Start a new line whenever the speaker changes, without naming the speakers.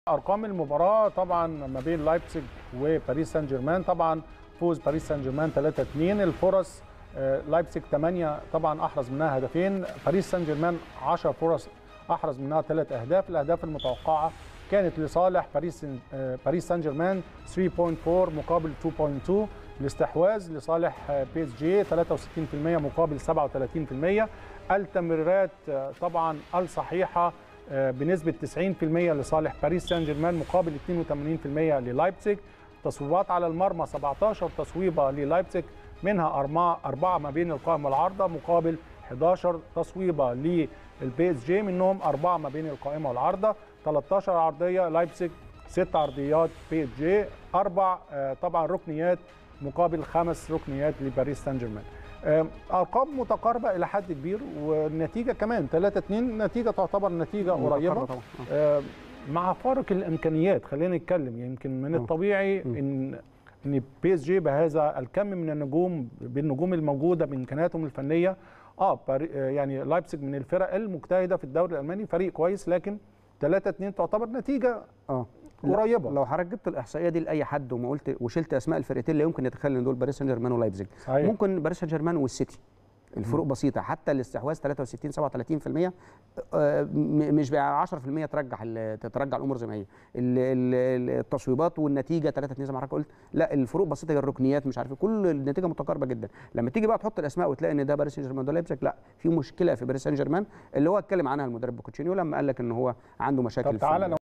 ارقام المباراه طبعا ما بين لايبزيج وباريس سان جيرمان طبعا فوز باريس سان جيرمان 3 2 الفرص آه، لايبزيج 8 طبعا احرز منها هدفين باريس سان جيرمان 10 فرص احرز منها ثلاث اهداف الاهداف المتوقعه كانت لصالح باريس آه، باريس سان جيرمان 3.4 مقابل 2.2 الاستحواذ لصالح آه، بي اس جي 63% مقابل 37% التمريرات آه، طبعا الصحيحه آه، بنسبه 90% لصالح باريس سان جيرمان مقابل 82% للايبزيج تصويبات على المرمى 17 تصويبه للايبزيج منها أربعة أربعة ما بين القائم والعارضة مقابل 11 تصويبة للبي اس جي منهم أربعة ما بين القائمة والعارضة 13 عرضية لايبزيج ست عرضيات بي اس جي أربع آه، طبعا ركنيات مقابل خمس ركنيات لباريس سان جيرمان آه، ارقام متقاربه الى حد كبير والنتيجه كمان 3 2 نتيجه تعتبر نتيجه قريبه
متقاربة طبعا آه.
آه، مع فارق الامكانيات خلينا نتكلم يمكن من
آه.
الطبيعي ان ان بي اس جي بهذا الكم من النجوم بالنجوم الموجوده بامكانياتهم الفنيه اه باري- آه، يعني لايبزيج من الفرق المجتهده في الدوري الالماني فريق كويس لكن 3 2 تعتبر نتيجه
اه
قريبة.
لو حضرتك جبت الاحصائيه دي لاي حد وما قلت وشلت اسماء الفرقتين لا يمكن يتخيل ان دول باريس سان جيرمان ولايبزيج
صحيح.
ممكن باريس سان جيرمان والسيتي الفروق بسيطه حتى الاستحواذ 63 37% آه، م- مش بقى 10% ترجح ال- تترجع الامور زي ما هي ال- ال- التصويبات والنتيجه 3 2 زي ما حضرتك قلت لا الفروق بسيطه هي الركنيات مش عارف إيه، كل النتيجه متقاربه جدا لما تيجي بقى تحط الاسماء وتلاقي ان ده باريس سان جيرمان وده لايبزيج لا في مشكله في باريس سان جيرمان اللي هو اتكلم عنها المدرب بوكوتشينيو لما قال لك ان هو عنده مشاكل
طب
في
تعالى
ال-